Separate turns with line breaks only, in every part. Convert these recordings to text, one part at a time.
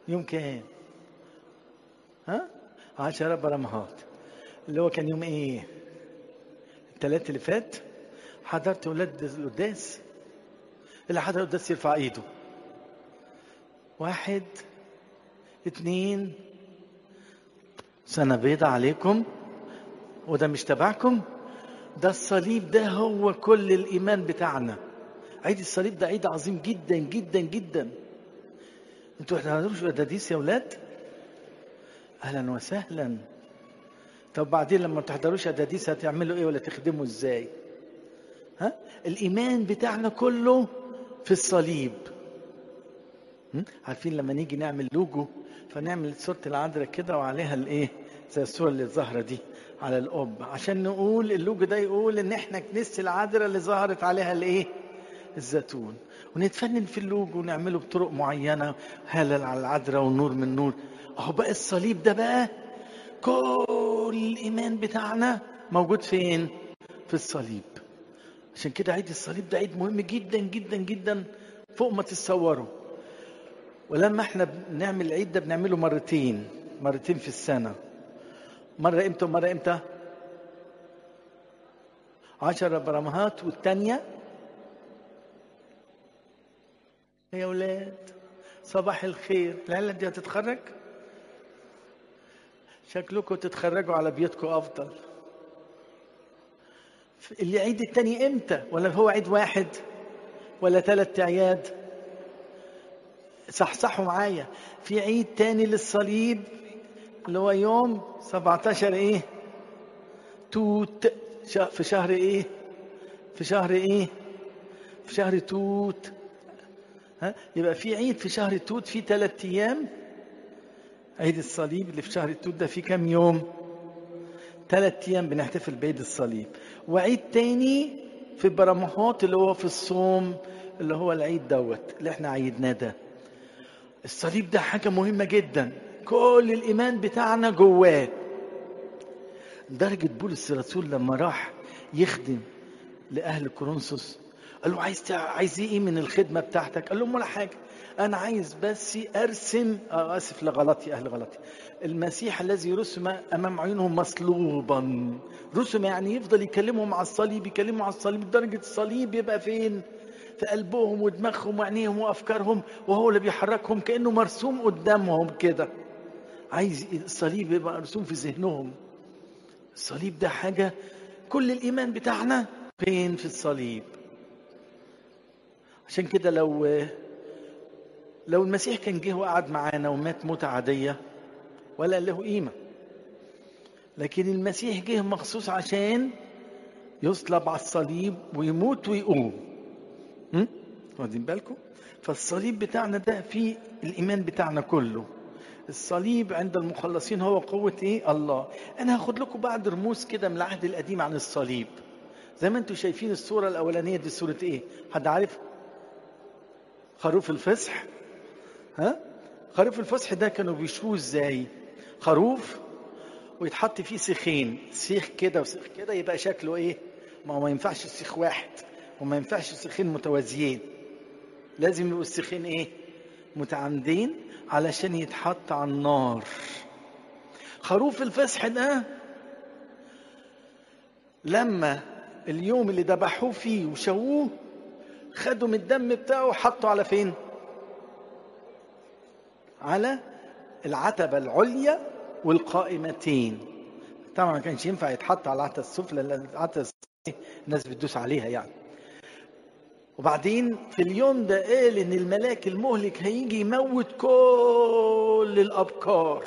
يوم كام ها عشرة برمهات اللي هو كان يوم ايه الثلاث اللي فات حضرت ولاد القداس اللي حضر القداس يرفع ايده واحد اتنين سنة بيضة عليكم وده مش تبعكم ده الصليب ده هو كل الإيمان بتاعنا عيد الصليب ده عيد عظيم جدا جدا جدا انتوا هتحضروش قداديس يا ولاد اهلا وسهلا طب بعدين لما ما تحضروش قداديس هتعملوا ايه ولا تخدموا ازاي ها الايمان بتاعنا كله في الصليب م? عارفين لما نيجي نعمل لوجو فنعمل صورة العذراء كده وعليها الايه زي الصورة اللي ظاهرة دي على القب عشان نقول اللوجو ده يقول ان احنا كنيسة العذراء اللي ظهرت عليها الايه الزيتون ونتفنن في اللوجو ونعمله بطرق معينة هلل على العذراء والنور من نور اهو بقى الصليب ده بقى كل الايمان بتاعنا موجود فين في الصليب عشان كده عيد الصليب ده عيد مهم جدا جدا جدا فوق ما تتصوروا ولما احنا بنعمل العيد ده بنعمله مرتين مرتين في السنة مرة امتى ومرة امتى عشرة برمهات والتانية يا ولاد صباح الخير العيلة دي هتتخرج شكلكم تتخرجوا على بيوتكم أفضل العيد التاني امتى ولا هو عيد واحد ولا ثلاث اعياد صحصحوا معايا في عيد تاني للصليب اللي هو يوم 17 ايه توت في شهر ايه في شهر ايه في شهر توت ها يبقى في عيد في شهر توت في ثلاث ايام عيد الصليب اللي في شهر التوت ده في كام يوم ثلاث ايام بنحتفل بعيد الصليب وعيد تاني في برمهات اللي هو في الصوم اللي هو العيد دوت اللي احنا عيدناه ده الصليب ده حاجه مهمه جدا كل الايمان بتاعنا جواه درجه بولس الرسول لما راح يخدم لاهل كورنثوس قال له عايز عايز ايه من الخدمه بتاعتك قال لهم ولا حاجه انا عايز بس ارسم آه اسف لغلطي اهل غلطي المسيح الذي رسم امام عيونهم مصلوبا رسم يعني يفضل يكلمهم على الصليب يكلموا على الصليب درجه الصليب يبقى فين في قلبهم ودماغهم وعينيهم وافكارهم وهو اللي بيحركهم كانه مرسوم قدامهم كده عايز الصليب يبقى مرسوم في ذهنهم الصليب ده حاجه كل الايمان بتاعنا فين في الصليب عشان كده لو لو المسيح كان جه وقعد معانا ومات موتة عادية ولا له قيمة لكن المسيح جه مخصوص عشان يصلب على الصليب ويموت ويقوم واخدين بالكم فالصليب بتاعنا ده فيه الإيمان بتاعنا كله الصليب عند المخلصين هو قوة إيه؟ الله أنا هاخد لكم بعض رموز كده من العهد القديم عن الصليب زي ما انتم شايفين الصورة الأولانية دي صورة إيه؟ حد عارف؟ خروف الفصح ها خروف الفصح ده كانوا بيشوه ازاي خروف ويتحط فيه سيخين سيخ كده وسيخ كده يبقى شكله ايه ما هو ما ينفعش سيخ واحد وما ينفعش سيخين متوازيين لازم يبقوا السيخين ايه متعامدين علشان يتحط على النار خروف الفصح ده لما اليوم اللي ذبحوه فيه وشووه خدوا من الدم بتاعه وحطوا على فين على العتبة العليا والقائمتين طبعا ما كانش ينفع يتحط على العتبة السفلى لأن العتبة السفلى الناس بتدوس عليها يعني وبعدين في اليوم ده قال ان الملاك المهلك هيجي يموت كل الابكار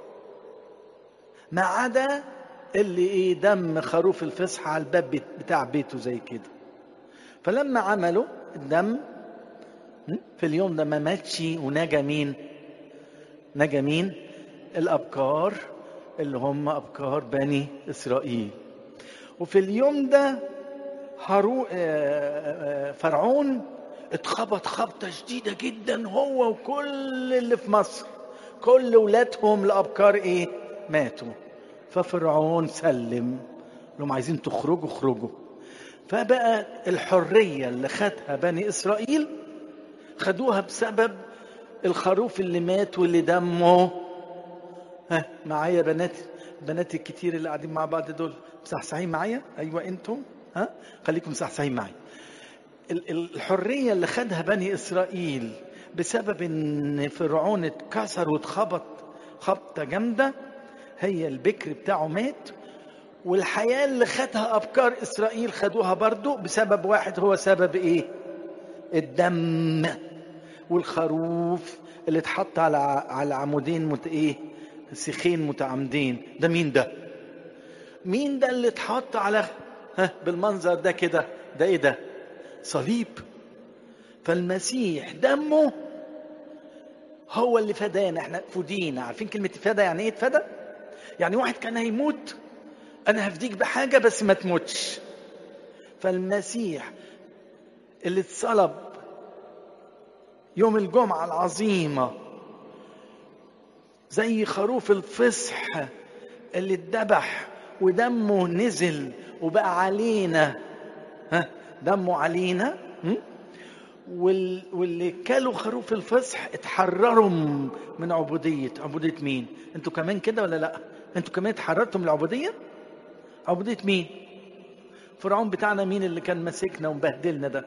ما عدا اللي ايه دم خروف الفصح على الباب بتاع بيته زي كده فلما عملوا الدم في اليوم ده ما ماتش ونجا مين نجا مين الابكار اللي هم ابكار بني اسرائيل وفي اليوم ده هارو فرعون اتخبط خبطه شديده جدا هو وكل اللي في مصر كل ولادهم الابكار ايه ماتوا ففرعون سلم لهم عايزين تخرجوا اخرجوا فبقى الحريه اللي خدها بني اسرائيل خدوها بسبب الخروف اللي مات واللي دمه ها معايا بنات بنات الكتير اللي قاعدين مع بعض دول مصحصحين معايا ايوه انتم ها خليكم مصحصحين معايا ال- ال- الحريه اللي خدها بني اسرائيل بسبب ان فرعون اتكسر واتخبط خبطه جامده هي البكر بتاعه مات والحياه اللي خدها ابكار اسرائيل خدوها برضو بسبب واحد هو سبب ايه الدم والخروف اللي اتحط على على عمودين مت ايه سيخين متعامدين ده مين ده مين ده اللي اتحط على ها بالمنظر ده كده ده ايه ده صليب فالمسيح دمه هو اللي فدانا احنا فدينا عارفين كلمة فدا يعني ايه اتفدى يعني واحد كان هيموت انا هفديك بحاجة بس ما تموتش فالمسيح اللي اتصلب يوم الجمعة العظيمة زي خروف الفصح اللي اتذبح ودمه نزل وبقى علينا ها دمه علينا م? وال... واللي كلوا خروف الفصح اتحرروا من عبودية عبودية مين انتوا كمان كده ولا لا انتوا كمان اتحررتوا من العبودية عبودية مين فرعون بتاعنا مين اللي كان ماسكنا ومبهدلنا ده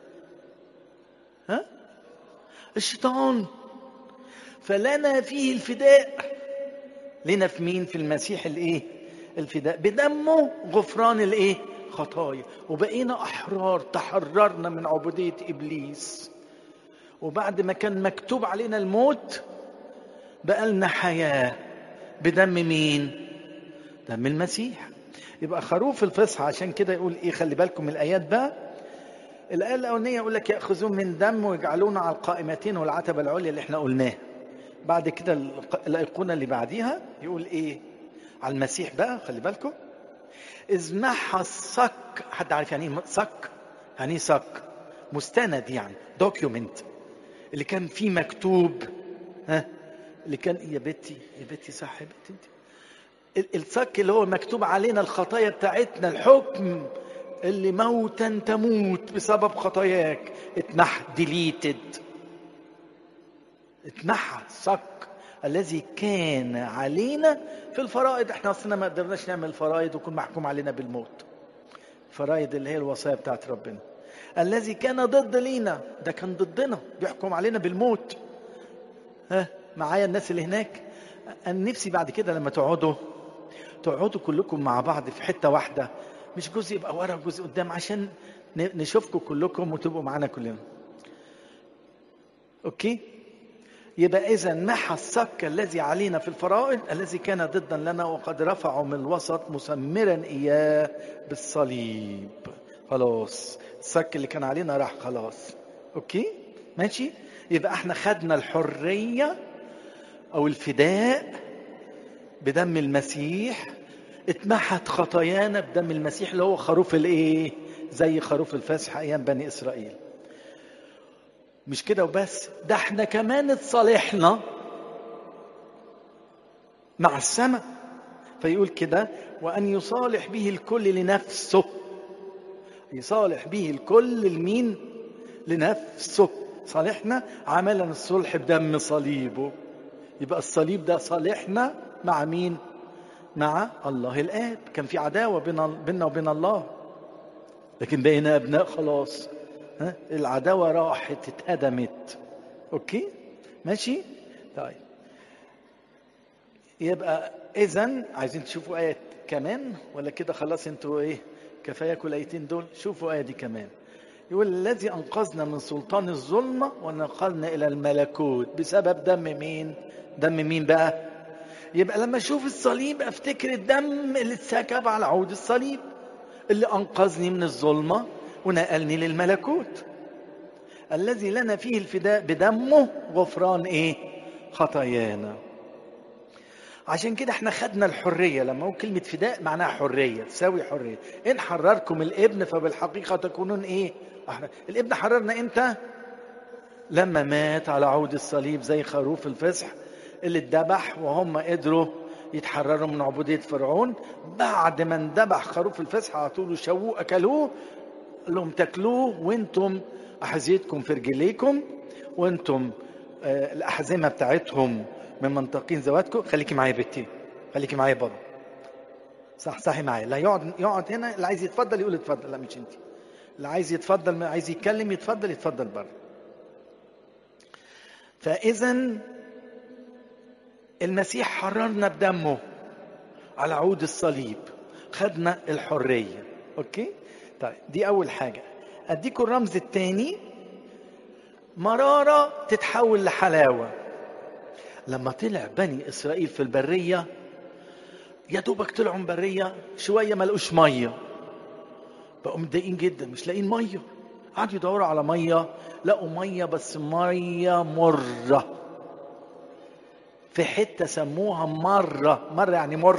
ها الشيطان فلنا فيه الفداء لنا في مين في المسيح الايه الفداء بدمه غفران الايه خطايا وبقينا احرار تحررنا من عبوديه ابليس وبعد ما كان مكتوب علينا الموت بقى لنا حياه بدم مين دم المسيح يبقى خروف الفصح عشان كده يقول ايه خلي بالكم من الايات بقى الآية الأولانية يقول لك يأخذون من دم ويجعلونه على القائمتين والعتبة العليا اللي احنا قلناه بعد كده الأيقونة اللي بعديها يقول إيه على المسيح بقى خلي بالكم إذ محى الصك حد عارف يعني إيه صك؟ يعني إيه صك؟ مستند يعني دوكيومنت اللي كان فيه مكتوب ها اللي كان يا بنتي يا بنتي صح يا بنتي انت الصك اللي هو مكتوب علينا الخطايا بتاعتنا الحكم اللي موتا تموت بسبب خطاياك اتمح ديليتد اتمحى صك الذي كان علينا في الفرائض احنا اصلا ما قدرناش نعمل فرائض وكون محكوم علينا بالموت الفرائض اللي هي الوصايا بتاعت ربنا الذي كان ضد لينا ده كان ضدنا بيحكم علينا بالموت ها معايا الناس اللي هناك انا نفسي بعد كده لما تقعدوا تقعدوا كلكم مع بعض في حته واحده مش جزء يبقى ورا وجزء قدام عشان نشوفكم كلكم وتبقوا معانا كلنا اوكي يبقى اذا محى الصك الذي علينا في الفرائض الذي كان ضدا لنا وقد رفعه من الوسط مسمرا اياه بالصليب خلاص الصك اللي كان علينا راح خلاص اوكي ماشي يبقى احنا خدنا الحريه او الفداء بدم المسيح اتمحت خطايانا بدم المسيح اللي هو خروف الايه زي خروف الفسح ايام بني اسرائيل مش كده وبس ده احنا كمان اتصالحنا مع السماء فيقول كده وان يصالح به الكل لنفسه يصالح به الكل لمين لنفسه صالحنا عملا الصلح بدم صليبه يبقى الصليب ده صالحنا مع مين مع الله الآب كان في عداوة بيننا وبين الله لكن بقينا أبناء خلاص ها؟ العداوة راحت اتهدمت أوكي ماشي طيب يبقى إذا عايزين تشوفوا آية كمان ولا كده خلاص انتوا إيه كفاياكم الآيتين دول شوفوا آية دي كمان يقول الذي أنقذنا من سلطان الظلمة ونقلنا إلى الملكوت بسبب دم مين دم مين بقى يبقى لما اشوف الصليب افتكر الدم اللي اتسكب على عود الصليب اللي انقذني من الظلمه ونقلني للملكوت الذي لنا فيه الفداء بدمه غفران ايه خطايانا عشان كده احنا خدنا الحريه لما هو كلمه فداء معناها حريه تساوي حريه ان حرركم الابن فبالحقيقه تكونون ايه أحرار. الابن حررنا امتى لما مات على عود الصليب زي خروف الفصح اللي اتذبح وهم قدروا يتحرروا من عبودية فرعون بعد ما اندبح خروف الفسح على طول شووه أكلوه قال لهم تاكلوه وانتم أحذيتكم في رجليكم وانتم آه، الأحزمة بتاعتهم من منطقين ذواتكم خليكي معايا بنتي خليكي معايا بابا صح صحي معايا لا يقعد يقعد هنا اللي عايز يتفضل يقول اتفضل لا مش انت اللي عايز يتفضل عايز يتكلم يتفضل يتفضل بره فإذا المسيح حررنا بدمه على عود الصليب خدنا الحرية أوكي طيب دي أول حاجة أديكم الرمز الثاني مرارة تتحول لحلاوة لما طلع بني إسرائيل في البرية يا دوبك طلعوا من برية شوية ما لقوش مية بقوا متضايقين جدا مش لاقيين مية قعدوا يدوروا على مية لقوا مية بس مية مرة في حتة سموها مرة مرة يعني مر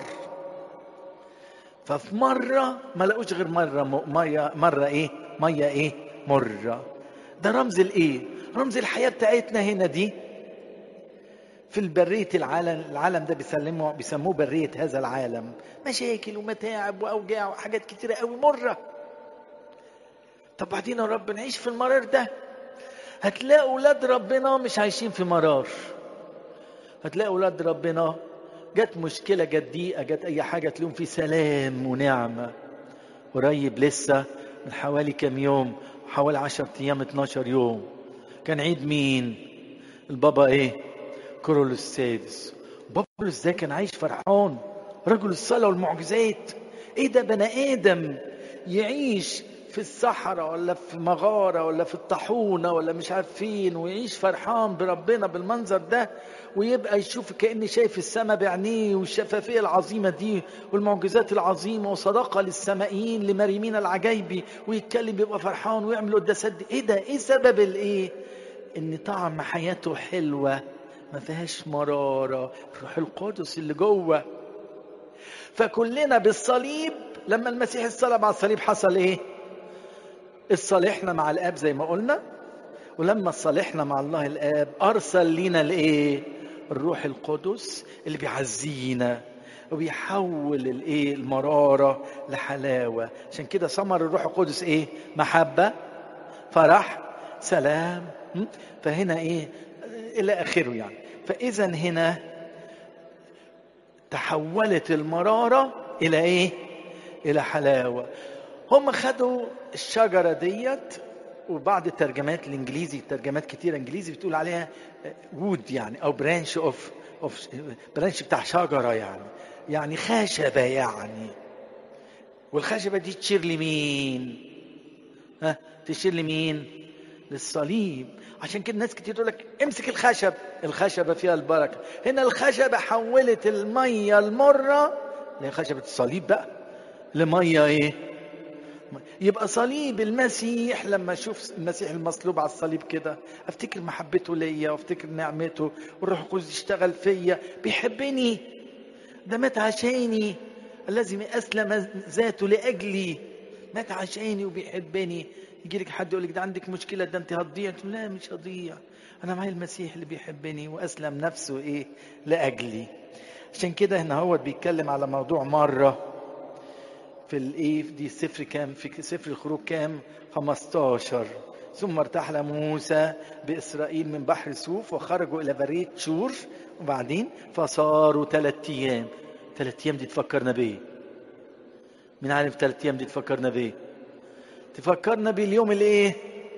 ففي مرة ما لقوش غير مرة مية مرة ايه مية ايه مرة ده رمز الايه رمز الحياة بتاعتنا هنا دي في البرية العالم العالم ده بيسلموا بيسموه برية هذا العالم مشاكل ومتاعب وأوجاع وحاجات كتيرة قوي مرة طب بعدين يا رب نعيش في المرار ده هتلاقوا ولاد ربنا مش عايشين في مرار هتلاقوا ولاد ربنا جت مشكلة جت ضيقة جت أي حاجة تلاقيهم في سلام ونعمة قريب لسه من حوالي كام يوم حوالي 10 أيام 12 يوم كان عيد مين؟ البابا إيه؟ كورولوس السادس بابلوس ده كان عايش فرحان رجل الصلاة والمعجزات ايه ده بني ادم يعيش في الصحراء ولا في مغارة ولا في الطاحونة ولا مش عارف فين ويعيش فرحان بربنا بالمنظر ده ويبقى يشوف كأني شايف السماء بعينيه والشفافية العظيمة دي والمعجزات العظيمة وصداقة للسمائيين لمريمين العجايبي ويتكلم يبقى فرحان ويعمل قداسات ايه ده ايه سبب الايه ان طعم حياته حلوه ما فيهاش مرارة الروح القدس اللي جوه فكلنا بالصليب لما المسيح اتصلب على الصليب حصل ايه اتصالحنا مع الاب زي ما قلنا ولما صالحنا مع الله الاب ارسل لنا الايه الروح القدس اللي بيعزينا وبيحول الايه المراره لحلاوه عشان كده ثمر الروح القدس ايه محبه فرح سلام فهنا ايه الى اخره يعني فاذا هنا تحولت المراره الى ايه الى حلاوه هم خدوا الشجره ديت وبعض الترجمات الانجليزي ترجمات كتير انجليزي بتقول عليها وود يعني او برانش اوف اوف برانش بتاع شجره يعني يعني خشبه يعني والخشبه دي تشير لمين ها تشير لمين للصليب عشان كده ناس كتير تقول لك امسك الخشب الخشبه فيها البركه هنا الخشبه حولت الميه المره اللي هي خشبه الصليب بقى لميه ايه يبقى صليب المسيح لما اشوف المسيح المصلوب على الصليب كده افتكر محبته ليا وافتكر نعمته والروح القدس يشتغل فيا بيحبني ده مات عشاني الذي اسلم ذاته لاجلي مات عشاني وبيحبني يجي لك حد يقول لك ده عندك مشكله ده انت هتضيع لا مش هضيع انا معايا المسيح اللي بيحبني واسلم نفسه ايه لاجلي عشان كده هنا هو بيتكلم على موضوع مره في الايه في دي سفر كام في سفر الخروج كام 15 ثم ارتحل موسى باسرائيل من بحر سوف وخرجوا الى بريه شور وبعدين فصاروا ثلاث ايام ثلاث ايام دي تفكرنا بايه؟ مين عارف ثلاث ايام دي تفكرنا بايه؟ تفكرنا باليوم الايه؟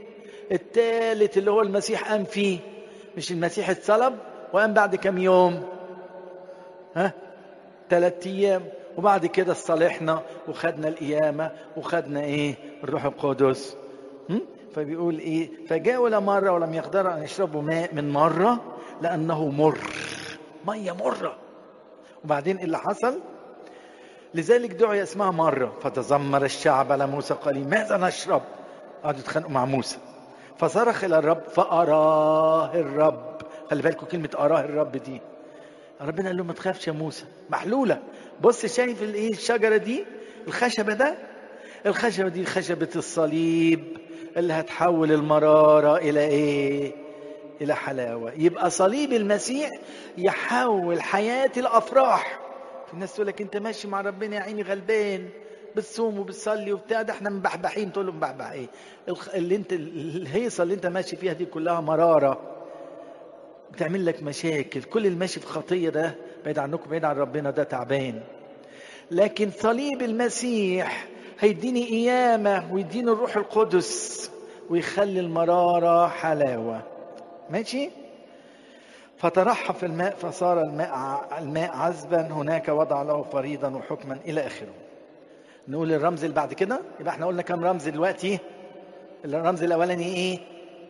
الثالث اللي هو المسيح قام فيه مش المسيح اتصلب وقام بعد كم يوم؟ ها؟ ثلاث ايام وبعد كده صالحنا وخدنا القيامة وخدنا ايه الروح القدس فبيقول ايه فجاول مرة ولم يقدروا ان يشربوا ماء من مرة لانه مر مية مرة وبعدين ايه اللي حصل لذلك دعي اسمها مرة فتذمر الشعب على موسى قال ماذا نشرب قعدوا يتخانقوا مع موسى فصرخ الى الرب فاراه الرب خلي بالكم كلمة اراه الرب دي ربنا قال له ما تخافش يا موسى محلوله بص شايف الايه الشجره دي الخشبه ده الخشبه دي خشبه الصليب اللي هتحول المراره الى ايه الى حلاوه يبقى صليب المسيح يحول حياه الافراح في الناس تقول لك انت ماشي مع ربنا يا عيني غلبان بتصوم وبتصلي وبتاع ده احنا مبحبحين تقول له مبحبح ايه اللي انت الهيصه اللي انت ماشي فيها دي كلها مراره بتعمل لك مشاكل كل الماشي في خطية ده بعيد عنكم بعيد عن ربنا ده تعبان لكن صليب المسيح هيديني قيامة ويديني الروح القدس ويخلي المرارة حلاوة ماشي فترحف الماء فصار الماء الماء عذبا هناك وضع له فريضا وحكما الى اخره نقول الرمز اللي بعد كده يبقى احنا قلنا كم رمز دلوقتي الرمز الاولاني ايه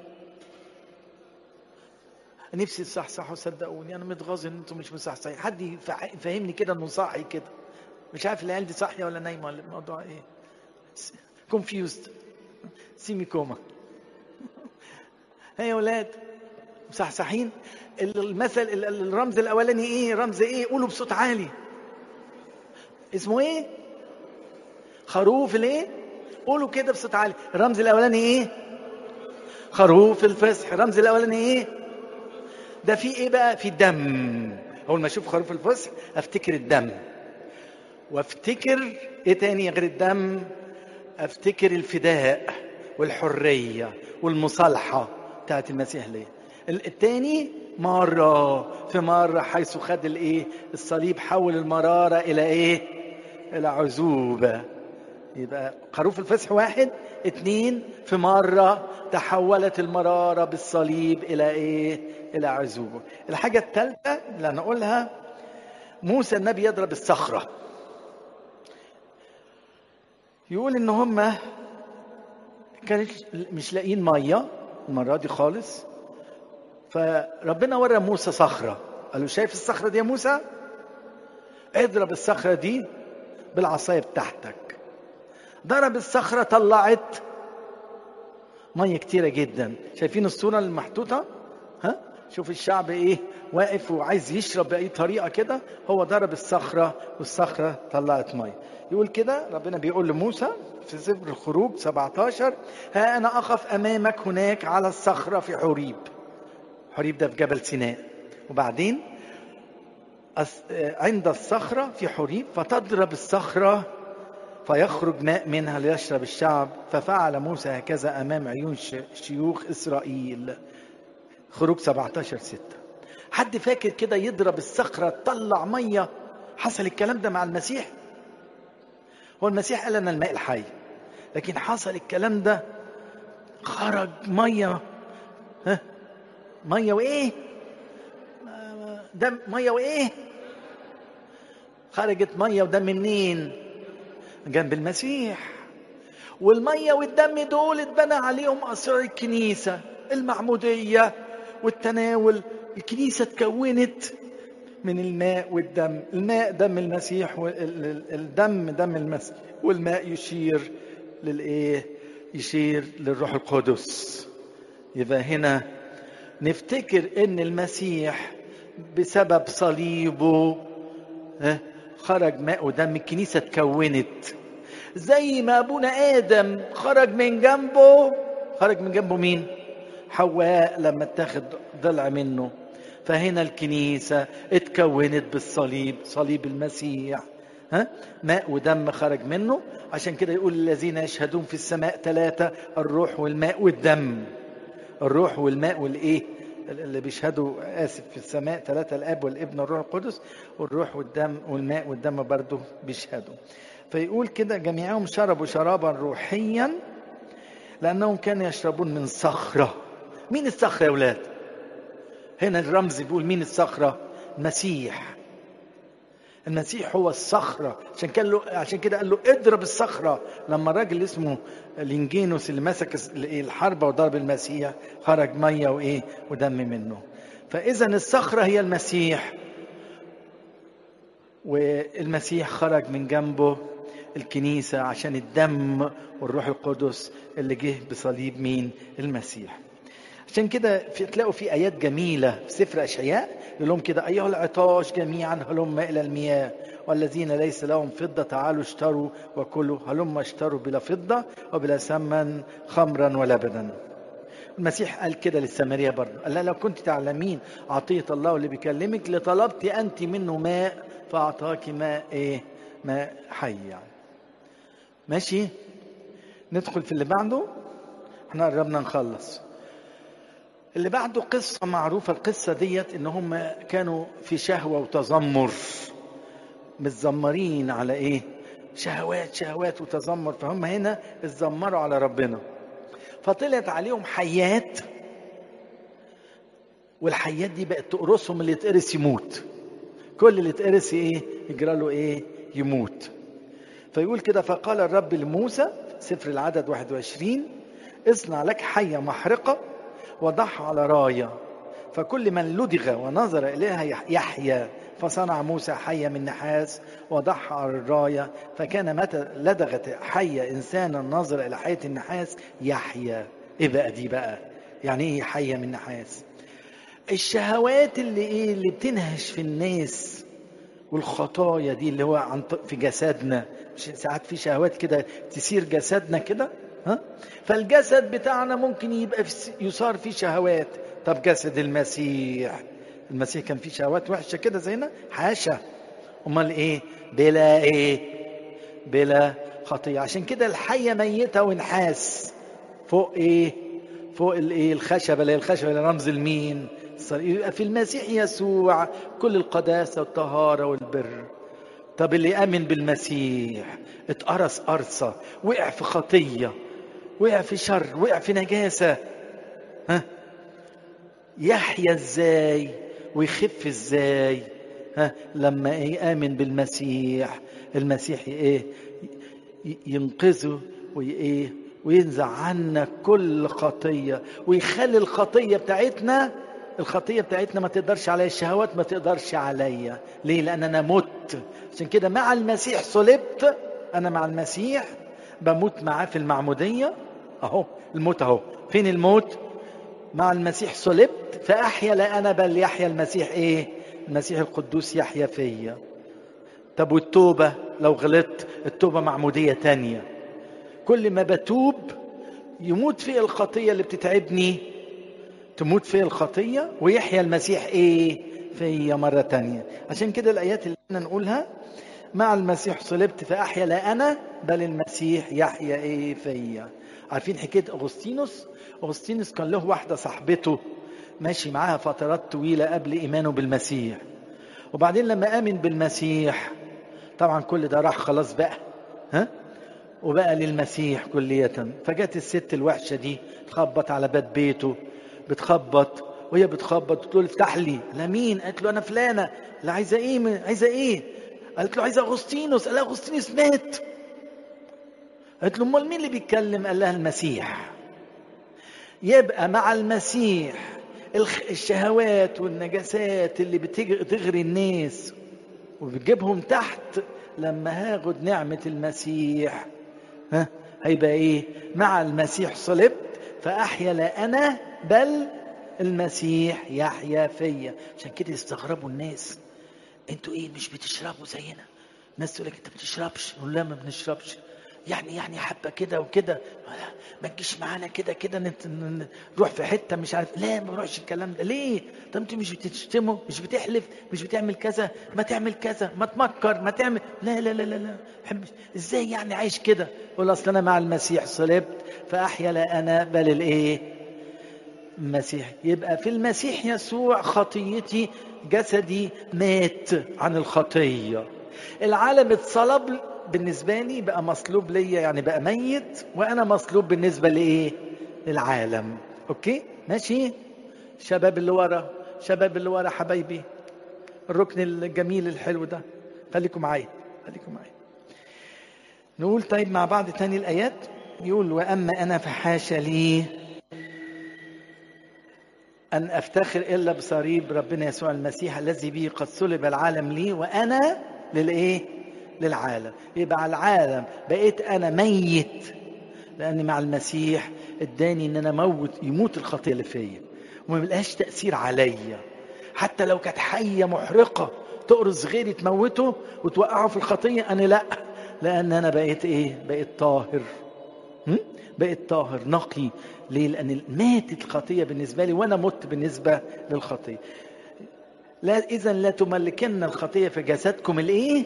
نفسي تصحصحوا صدقوني انا متغاظ ان انتم مش مصحصحين حد يفهمني كده انه صاحي كده مش عارف العيال دي صاحيه ولا نايمه ولا الموضوع ايه كونفيوزد سيمي كوما هيا يا ولاد مصحصحين المثل الرمز الاولاني ايه رمز ايه قولوا بصوت عالي اسمه ايه خروف الايه قولوا كده بصوت عالي الرمز الاولاني ايه خروف الفصح الرمز الاولاني ايه ده في ايه بقى في الدم اول ما اشوف خروف الفصح افتكر الدم وافتكر ايه تاني غير الدم افتكر الفداء والحريه والمصالحه بتاعت المسيح ليه التاني مرة في مرة حيث خد الايه الصليب حول المرارة الى ايه الى عزوبة يبقى خروف الفسح واحد اتنين في مرة تحولت المرارة بالصليب الى ايه الى عزوبة الحاجة الثالثة اللي هنقولها موسى النبي يضرب الصخرة يقول ان هم كانت مش لاقيين ميه المره دي خالص فربنا ورى موسى صخره قال له شايف الصخره دي يا موسى اضرب الصخره دي بالعصايه بتاعتك ضرب الصخره طلعت ميه كتيره جدا شايفين الصوره المحطوطه ها شوف الشعب ايه واقف وعايز يشرب باي طريقه كده هو ضرب الصخره والصخره طلعت ميه يقول كده ربنا بيقول لموسى في سفر الخروج 17 ها انا اقف امامك هناك على الصخره في حوريب حوريب ده في جبل سيناء وبعدين عند الصخره في حوريب فتضرب الصخره فيخرج ماء منها ليشرب الشعب ففعل موسى هكذا امام عيون شيوخ اسرائيل خروج 17 6 حد فاكر كده يضرب الصخرة تطلع مية حصل الكلام ده مع المسيح هو المسيح قال لنا الماء الحي لكن حصل الكلام ده خرج مية ها مية وايه دم مية وايه خرجت مية ودم منين جنب المسيح والمية والدم دول اتبنى عليهم أسرار الكنيسة المعمودية والتناول الكنيسة تكونت من الماء والدم الماء دم المسيح والدم دم المسيح والماء يشير للايه يشير للروح القدس يبقى هنا نفتكر ان المسيح بسبب صليبه خرج ماء ودم الكنيسة تكونت زي ما ابونا ادم خرج من جنبه خرج من جنبه مين حواء لما اتخذ ضلع منه فهنا الكنيسة اتكونت بالصليب صليب المسيح ها ماء ودم خرج منه عشان كده يقول الذين يشهدون في السماء ثلاثة الروح والماء والدم الروح والماء والايه اللي بيشهدوا اسف في السماء ثلاثة الاب والابن والروح القدس والروح والدم والماء والدم برضه بيشهدوا فيقول كده جميعهم شربوا شرابا روحيا لانهم كانوا يشربون من صخره مين الصخره يا ولاد هنا الرمز بيقول مين الصخره المسيح المسيح هو الصخرة عشان كان له عشان كده قال له اضرب الصخرة لما الراجل اسمه لينجينوس اللي مسك الحربة وضرب المسيح خرج مية وايه ودم منه فإذا الصخرة هي المسيح والمسيح خرج من جنبه الكنيسة عشان الدم والروح القدس اللي جه بصليب مين المسيح عشان كده في تلاقوا في ايات جميله في سفر اشعياء يقول لهم كده ايها العطاش جميعا هلم الى المياه والذين ليس لهم فضه تعالوا اشتروا وكلوا هلم اشتروا بلا فضه وبلا ثمن خمرا ولبنا المسيح قال كده للسامريه برضه قال لها لو كنت تعلمين عطيه الله اللي بيكلمك لطلبت انت منه ماء فاعطاك ماء ايه ماء حي يعني ماشي ندخل في اللي بعده احنا قربنا نخلص اللي بعده قصة معروفة القصة ديت ان هم كانوا في شهوة وتذمر متذمرين على ايه شهوات شهوات وتذمر فهم هنا اتذمروا على ربنا فطلعت عليهم حيات والحيات دي بقت تقرصهم اللي يتقرص يموت كل اللي يتقرص ايه يجرى له ايه يموت فيقول كده فقال الرب لموسى سفر العدد 21 اصنع لك حية محرقة وضعها على راية فكل من لدغ ونظر إليها يحيا فصنع موسى حية من نحاس وضعها على الراية فكان متى لدغت حية إنسانا نظر إلى حية النحاس يحيا إيه بقى دي بقى يعني إيه حية من نحاس الشهوات اللي إيه اللي بتنهش في الناس والخطايا دي اللي هو عن في جسدنا ساعات في شهوات كده تسير جسدنا كده ها فالجسد بتاعنا ممكن يبقى يصار فيه شهوات طب جسد المسيح المسيح كان فيه شهوات وحشه كده زينا حاشا امال ايه بلا ايه بلا خطيه عشان كده الحيه ميته ونحاس فوق ايه فوق الايه الخشبه اللي الخشبه اللي رمز المين يبقى في المسيح يسوع كل القداسه والطهاره والبر طب اللي امن بالمسيح اتقرص قرصه وقع في خطيه وقع في شر وقع في نجاسه ها يحيا ازاي ويخف ازاي ها لما ايه امن بالمسيح المسيح ايه ينقذه وايه وينزع عنا كل خطيه ويخلي الخطيه بتاعتنا الخطيه بتاعتنا ما تقدرش عليا الشهوات ما تقدرش عليا ليه لان انا مت عشان كده مع المسيح صلبت انا مع المسيح بموت معاه في المعموديه اهو الموت اهو فين الموت مع المسيح صلبت فاحيا لا انا بل يحيا المسيح ايه المسيح القدوس يحيا فيا طب والتوبه لو غلطت التوبه معموديه تانية كل ما بتوب يموت في الخطيه اللي بتتعبني تموت في الخطيه ويحيا المسيح ايه فيا مره تانية عشان كده الايات اللي احنا نقولها مع المسيح صلبت فاحيا لا انا بل المسيح يحيا ايه فيا عارفين حكايه اغسطينوس اغسطينوس كان له واحده صاحبته ماشي معاها فترات طويله قبل ايمانه بالمسيح وبعدين لما امن بالمسيح طبعا كل ده راح خلاص بقى ها وبقى للمسيح كلية فجت الست الوحشة دي تخبط على باب بيته بتخبط وهي بتخبط تقول افتح لي لا مين قالت له انا فلانه لا عايزه ايه من عايزه ايه قالت له عايزه اغسطينوس قال لها اغسطينوس مات قالت له امال مين اللي بيتكلم قال لها المسيح يبقى مع المسيح الشهوات والنجاسات اللي بتغري الناس وبتجيبهم تحت لما هاخد نعمة المسيح ها هيبقى ايه مع المسيح صلبت فأحيا لا أنا بل المسيح يحيا فيا عشان كده يستغربوا الناس انتوا ايه مش بتشربوا زينا الناس تقول لك انت بتشربش نقول لا ما بنشربش يعني يعني حبه كده وكده ما تجيش معانا كده كده نروح في حته مش عارف لا ما بروحش الكلام ده ليه طب انتوا مش بتشتموا مش بتحلف مش بتعمل كذا ما تعمل كذا ما تمكر ما تعمل لا لا لا لا لا حبش. ازاي يعني عايش كده قول اصل انا مع المسيح صلبت فاحيا لا انا بل الايه المسيح يبقى في المسيح يسوع خطيتي جسدي مات عن الخطيه العالم اتصلب بالنسبه لي بقى مصلوب ليا يعني بقى ميت وانا مصلوب بالنسبه لايه للعالم اوكي ماشي شباب اللي ورا شباب اللي ورا حبايبي الركن الجميل الحلو ده خليكم معايا خليكم معايا نقول طيب مع بعض تاني الايات يقول واما انا فحاشا لي ان افتخر الا بصليب ربنا يسوع المسيح الذي به قد صلب العالم لي وانا للايه للعالم يبقى على العالم بقيت انا ميت لاني مع المسيح اداني ان انا موت يموت الخطيه اللي فيا وما بلقاش تاثير عليا حتى لو كانت حيه محرقه تقرص غيري تموته وتوقعه في الخطيه انا لا لان انا بقيت ايه بقيت طاهر بقيت طاهر نقي ليه لان ماتت الخطيه بالنسبه لي وانا مت بالنسبه للخطيه لا اذا لا تملكن الخطيه في جسدكم الايه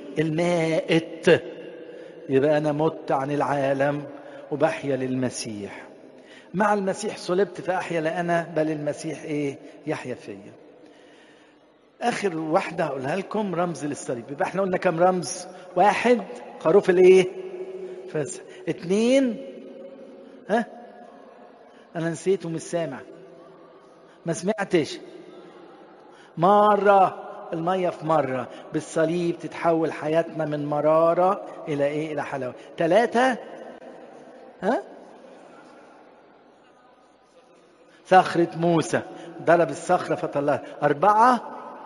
المائت يبقى انا مت عن العالم وبحيا للمسيح مع المسيح صلبت فأحيا لا أنا بل المسيح إيه يحيا فيا آخر واحدة هقولها لكم رمز للصليب يبقى احنا قلنا كم رمز واحد خروف الإيه فس اتنين ها أنا نسيت ومش سامع ما سمعتش مرة المية في مرة بالصليب تتحول حياتنا من مرارة إلى إيه إلى حلاوة ثلاثة ها صخرة موسى ضرب الصخرة فطلعها أربعة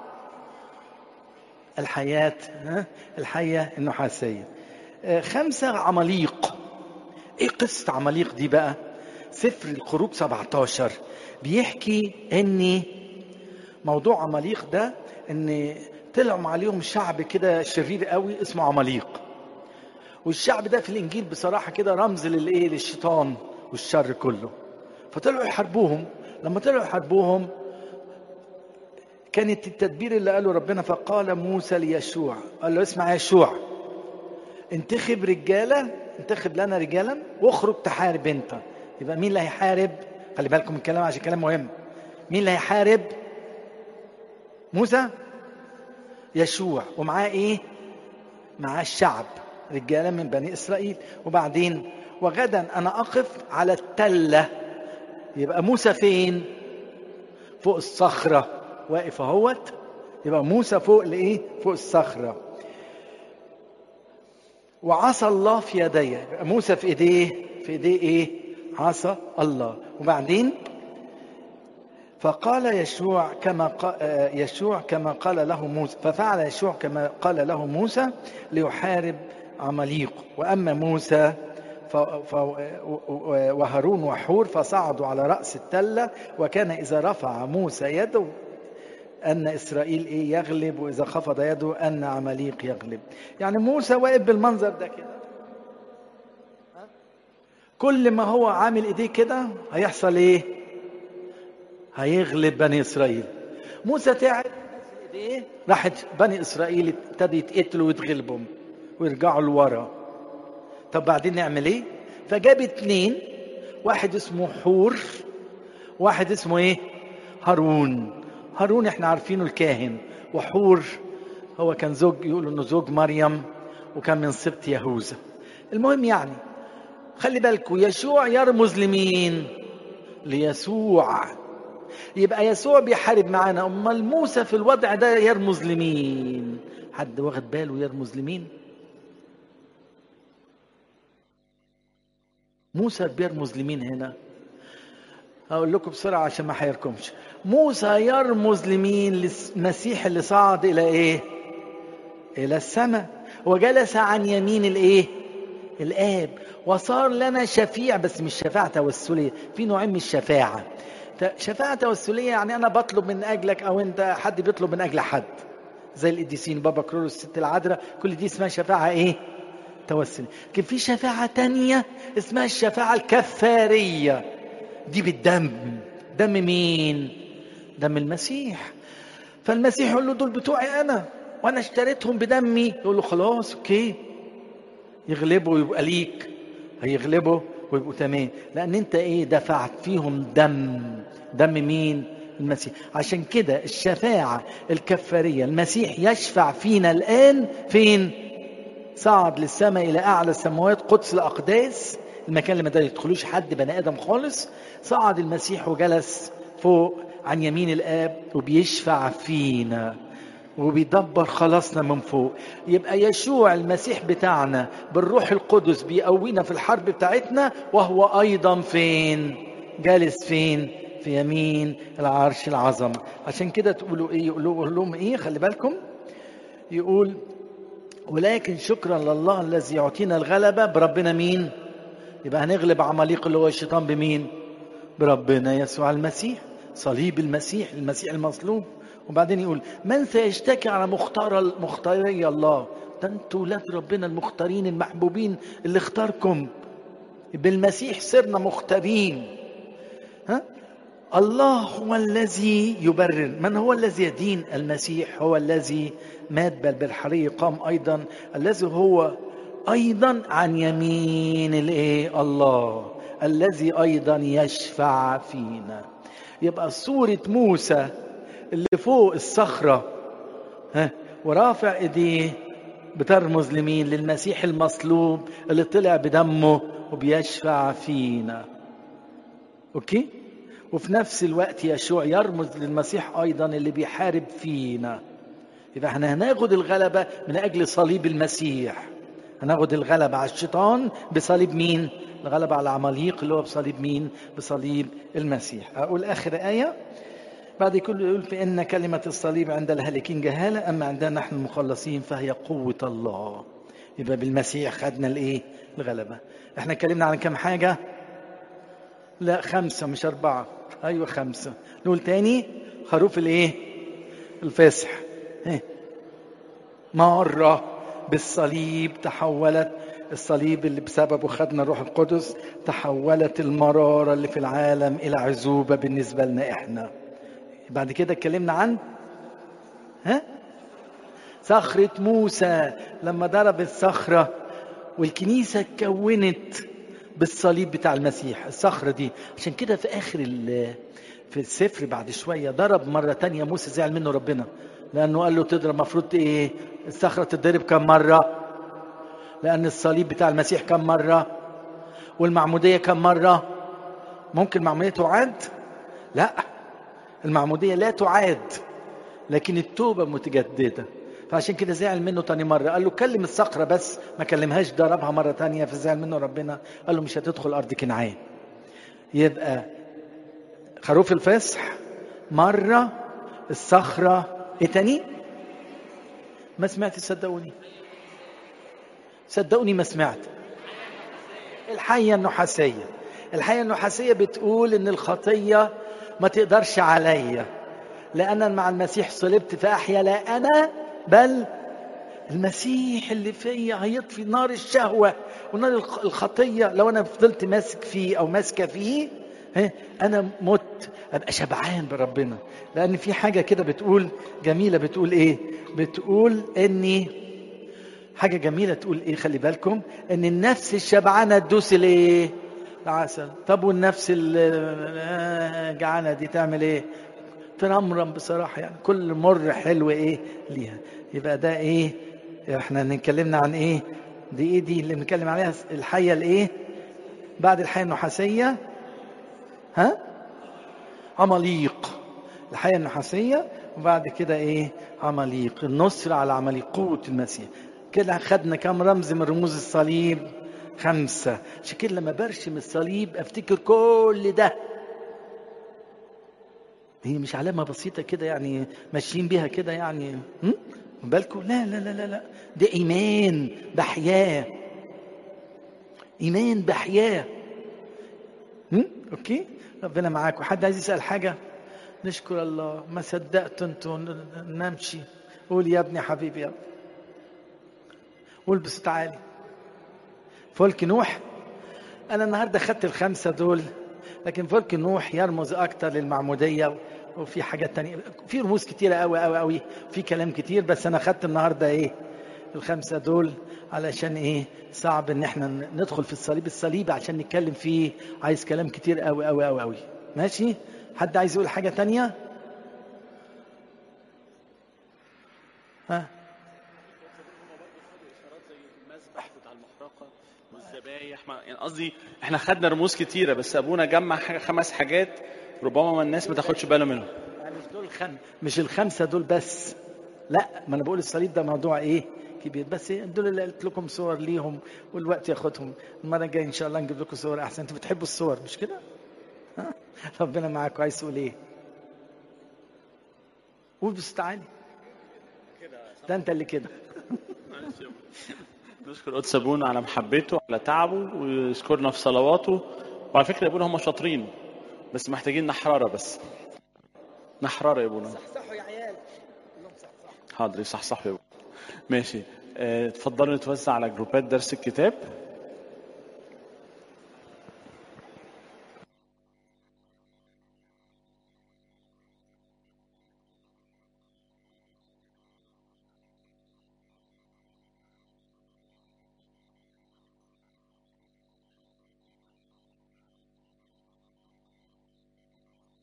الحياة ها؟ الحياة النحاسية خمسة عماليق ايه قصة عماليق دي بقى سفر الخروج 17 بيحكي ان موضوع عماليق ده ان طلعوا عليهم شعب كده شرير قوي اسمه عماليق والشعب ده في الانجيل بصراحه كده رمز للايه للشيطان والشر كله فطلعوا يحاربوهم لما طلعوا يحاربوهم كانت التدبير اللي قاله ربنا فقال موسى ليشوع قال له اسمع يا يشوع انتخب رجاله انتخب لنا رجالا واخرج تحارب انت يبقى مين اللي هيحارب خلي بالكم من الكلام عشان كلام مهم مين اللي هيحارب موسى يشوع ومعاه ايه معاه الشعب رجاله من بني اسرائيل وبعدين وغدا انا اقف على التله يبقى موسى فين فوق الصخره واقف اهوت يبقى موسى فوق الايه فوق الصخره وعصى الله في يدي يبقى موسى في ايديه في ايديه ايه عصى الله وبعدين فقال يشوع كما يشوع كما قال له موسى ففعل يشوع كما قال له موسى ليحارب عماليق واما موسى ف... ف... وهارون وحور فصعدوا على راس التله وكان اذا رفع موسى يده ان اسرائيل ايه يغلب واذا خفض يده ان عماليق يغلب يعني موسى واقف بالمنظر ده كده كل ما هو عامل ايديه كده هيحصل ايه هيغلب بني اسرائيل موسى تعب ايديه راحت بني اسرائيل ابتدوا يتقتلوا ويتغلبهم ويرجعوا لورا طب بعدين نعمل ايه فجاب اتنين واحد اسمه حور واحد اسمه ايه هارون هارون احنا عارفينه الكاهن وحور هو كان زوج يقولوا انه زوج مريم وكان من سبط يهوذا المهم يعني خلي بالكم يشوع يرمز لمين ليسوع يبقى يسوع بيحارب معانا امال موسى في الوضع ده يرمز لمين حد واخد باله يرمز لمين موسى بيرمز لمين هنا هقول لكم بسرعة عشان ما حيركمش موسى يرمز لمين للمسيح اللي صعد إلى إيه إلى السماء وجلس عن يمين الإيه الآب وصار لنا شفيع بس مش شفاعة توسلية في نوعين من الشفاعة شفاعة توسلية يعني أنا بطلب من أجلك أو أنت حد بيطلب من أجل حد زي القديسين بابا كرولوس الست العذراء كل دي اسمها شفاعة إيه توسل لكن في شفاعة تانية اسمها الشفاعة الكفارية دي بالدم دم مين دم المسيح فالمسيح يقول له دول بتوعي انا وانا اشتريتهم بدمي يقول له خلاص اوكي يغلبوا ويبقى ليك هيغلبوا ويبقوا تمام لان انت ايه دفعت فيهم دم دم مين المسيح عشان كده الشفاعة الكفارية المسيح يشفع فينا الآن فين صعد للسماء إلى أعلى السماوات قدس الأقداس المكان اللي ما يدخلوش حد بني ادم خالص صعد المسيح وجلس فوق عن يمين الاب وبيشفع فينا وبيدبر خلاصنا من فوق يبقى يشوع المسيح بتاعنا بالروح القدس بيقوينا في الحرب بتاعتنا وهو ايضا فين جالس فين في يمين العرش العظمه عشان كده تقولوا ايه يقولوا لهم ايه خلي بالكم يقول ولكن شكرا لله الذي يعطينا الغلبه بربنا مين يبقى هنغلب عماليق اللي هو الشيطان بمين بربنا يسوع المسيح صليب المسيح المسيح المصلوب وبعدين يقول من سيشتكي على مختار مختاري الله ده انتوا ولاد ربنا المختارين المحبوبين اللي اختاركم بالمسيح صرنا مختارين ها الله هو الذي يبرر من هو الذي يدين المسيح هو الذي مات بل بالحري قام ايضا الذي هو ايضا عن يمين الايه الله الذي ايضا يشفع فينا يبقى صورة موسى اللي فوق الصخرة ها ورافع ايديه بترمز لمين للمسيح المصلوب اللي طلع بدمه وبيشفع فينا اوكي وفي نفس الوقت يشوع يرمز للمسيح ايضا اللي بيحارب فينا يبقى احنا هناخد الغلبه من اجل صليب المسيح هناخد الغلبه على الشيطان بصليب مين الغلبه على العماليق اللي هو بصليب مين بصليب المسيح اقول اخر ايه بعد كل يقول فإن كلمة الصليب عند الهالكين جهالة أما عندنا نحن المخلصين فهي قوة الله يبقى بالمسيح خدنا الإيه؟ الغلبة إحنا اتكلمنا عن كم حاجة؟ لا خمسة مش أربعة أيوة خمسة نقول تاني خروف الإيه؟ الفسح إيه؟ مرة بالصليب تحولت الصليب اللي بسببه خدنا الروح القدس تحولت المرارة اللي في العالم إلى عزوبة بالنسبة لنا إحنا بعد كده اتكلمنا عن ها صخرة موسى لما ضرب الصخرة والكنيسة اتكونت بالصليب بتاع المسيح الصخرة دي عشان كده في آخر في السفر بعد شوية ضرب مرة تانية موسى زعل منه ربنا لأنه قال له تضرب مفروض إيه الصخرة تتضرب كم مرة لأن الصليب بتاع المسيح كم مرة والمعمودية كم مرة ممكن المعمودية تعاد لا المعمودية لا تعاد لكن التوبة متجددة فعشان كده زعل منه تاني مرة قال له كلم الصخرة بس ما كلمهاش ضربها مرة تانية فزعل منه ربنا قال له مش هتدخل أرض كنعان يبقى خروف الفسح مرة الصخرة ايه تاني ما سمعت صدقوني صدقوني ما سمعت الحية النحاسية الحية النحاسية بتقول ان الخطية ما تقدرش عليا لأن مع المسيح صلبت فأحيا لا أنا بل المسيح اللي فيا هيطفي نار الشهوة ونار الخطية لو أنا فضلت ماسك فيه أو ماسكة فيه أنا مت أبقى شبعان بربنا لأن في حاجة كده بتقول جميلة بتقول إيه بتقول إني حاجة جميلة تقول إيه خلي بالكم إن النفس الشبعانة تدوس الإيه العسل طب والنفس الجعانه دي تعمل ايه ترمرم بصراحه يعني كل مر حلو ايه ليها يبقى ده ايه احنا اتكلمنا عن ايه دي ايه دي اللي بنتكلم عليها الحيه الايه بعد الحيه النحاسيه ها عماليق الحيه النحاسيه وبعد كده ايه عماليق النصر على عماليق قوه المسيح كده خدنا كام رمز من رموز الصليب خمسة عشان كده لما برشم الصليب افتكر كل ده هي مش علامة بسيطة كده يعني ماشيين بيها كده يعني بالكم لا لا لا لا لا ده إيمان بحياة إيمان بحياة أوكي ربنا معاكم حد عايز يسأل حاجة نشكر الله ما صدقت انتوا نمشي قول يا ابني حبيبي يا قول بصوت عالي فلك نوح انا النهارده خدت الخمسه دول لكن فلك نوح يرمز اكتر للمعموديه وفي حاجات تانية في رموز كتيرة قوي قوي قوي في كلام كتير بس انا خدت النهارده ايه الخمسة دول علشان ايه صعب ان احنا ندخل في الصليب الصليب عشان نتكلم فيه عايز كلام كتير قوي قوي قوي قوي ماشي حد عايز يقول حاجة تانية ها
والذبايح يعني قصدي احنا خدنا رموز كتيره بس ابونا جمع حاجة خمس حاجات ربما ما الناس ما تاخدش بالها منهم
يعني مش دول خم... مش الخمسه دول بس لا ما انا بقول الصليب ده موضوع ايه كبير بس دول اللي قلت لكم صور ليهم والوقت ياخدهم المره الجايه ان شاء الله نجيب لكم صور احسن انتوا بتحبوا الصور مش كده ها؟ ربنا معاكم عايز تقول ايه قول بس تعالي ده انت اللي كده
نشكر قدس ابونا على محبته على تعبه ويذكرنا في صلواته وعلى فكره يا ابونا هم شاطرين بس محتاجين نحراره بس نحراره يا ابونا
صحصحوا يا عيال
حاضر يصحصحوا يا ابونا ماشي اه، اتفضلوا نتوزع على جروبات درس الكتاب